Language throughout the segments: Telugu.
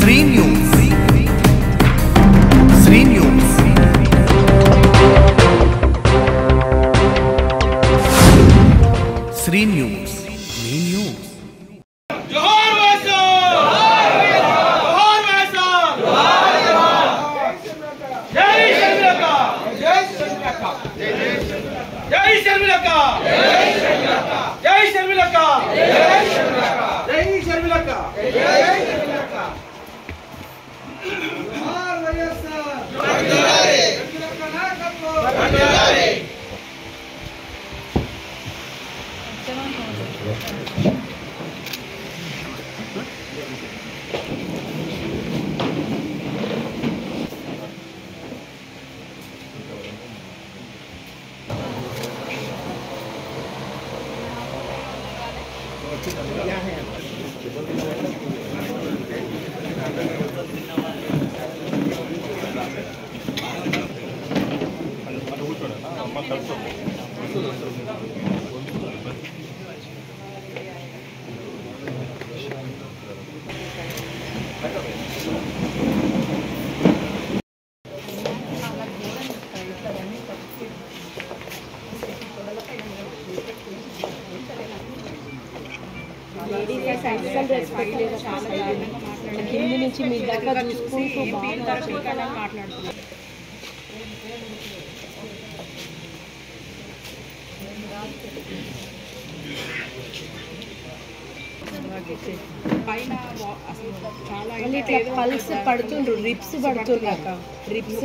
Shri news Sri news Sri news మీ న్యూస్ జోహార్ వైఎస్ఆర్ జోహార్ వైఎస్ఆర్ జై శర్మిలక్క జై శర్మిలక్క జై శర్మిలక్క జై శర్మిలక్క జై శర్మిలక్క జై శర్మిలక్క జోహార్ వైఎస్ఆర్ శర్మిలక్క నాయకత్వం లేడీస్ అసలు రెస్పెక్ట్ లేదు అసలు. కింద నుంచి మీ దగ్గర చూసుకుంటూ బాగా మాట్లాడుతున్నారు పైన వా- అసలు చాలా మళ్ళీ ఇట్లా పల్స్ పడుతుండ్రు రిప్స్ పడుతున్నాక రిప్స్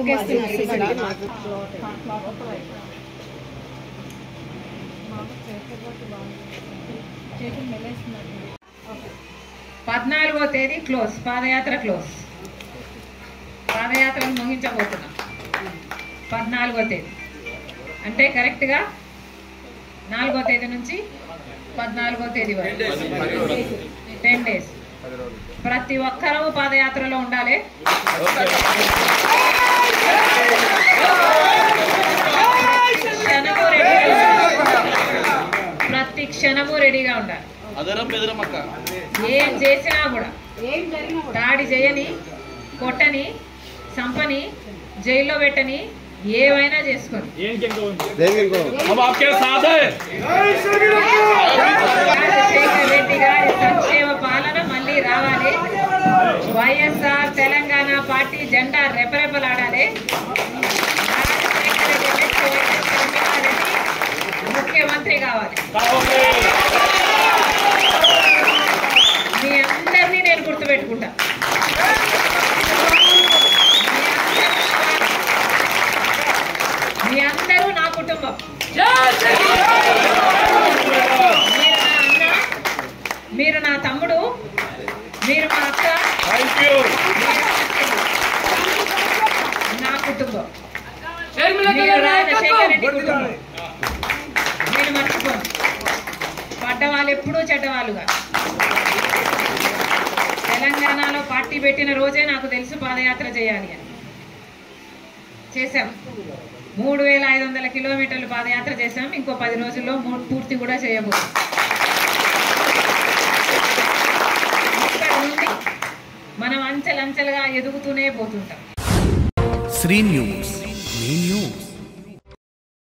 పద్నాలుగో తేదీ క్లోజ్ పాదయాత్ర క్లోజ్ పాదయాత్రను ముగించబోతున్నాం పద్నాలుగో తేదీ అంటే కరెక్ట్గా నాలుగో తేదీ నుంచి పద్నాలుగో తేదీ వరకు టెన్ డేస్ ప్రతి ఒక్కరూ పాదయాత్రలో ఉండాలి క్షణము రెడీగా ఉండాలి. ప్రతి క్షణము రెడీగా ఉండాలి అదరం బెదరమక్క ఏం చేసినా కూడా దాడి చేయని కొట్టని చంపని జైల్లో పెట్టని ఏమైనా చేసుకొని हम आपके साथ हैं రాజశేఖర్ రెడ్డి గారి సంక్షేమ పాలన మళ్ళీ రావాలి వైఎస్ఆర్ తెలంగాణ పార్టీ జెండా రెపరెపలాడాలి రాజశేఖర్ రెడ్డి నెక్స్ట్ వైఎస్ జగన్మోహన్ రెడ్డి ముఖ్యమంత్రి కావాలి మీ అందరినీ నేను గుర్తుపెట్టుకుంటా మీ అందరూ నా కుటుంబం మీరు నా అన్న మీరు నా తమ్ముడు మీరు మా అక్క थैंक यू నా కుటుంబం మీరు రాజశేఖర్ రెడ్డి కుటుంబం నేను మర్చిపోను పడ్డవాళ్ళు ఎప్పుడూ చెడ్డవాళ్ళుగా తెలంగాణలో పార్టీ పెట్టిన రోజే నాకు తెలుసు పాదయాత్ర చేయాలి అని చేశాం మూడు వేల ఐదు వందల కిలోమీటర్లు పాదయాత్ర చేశాం ఇంకో పది రోజుల్లో మూ- పూర్తి కూడా చేయబోతున్నాం ఇక్కడ నుండి మనం అంచెలంచెలుగా ఎదుగుతూనే పోతుంటాం శ్రీ న్యూస్ మీ న్యూస్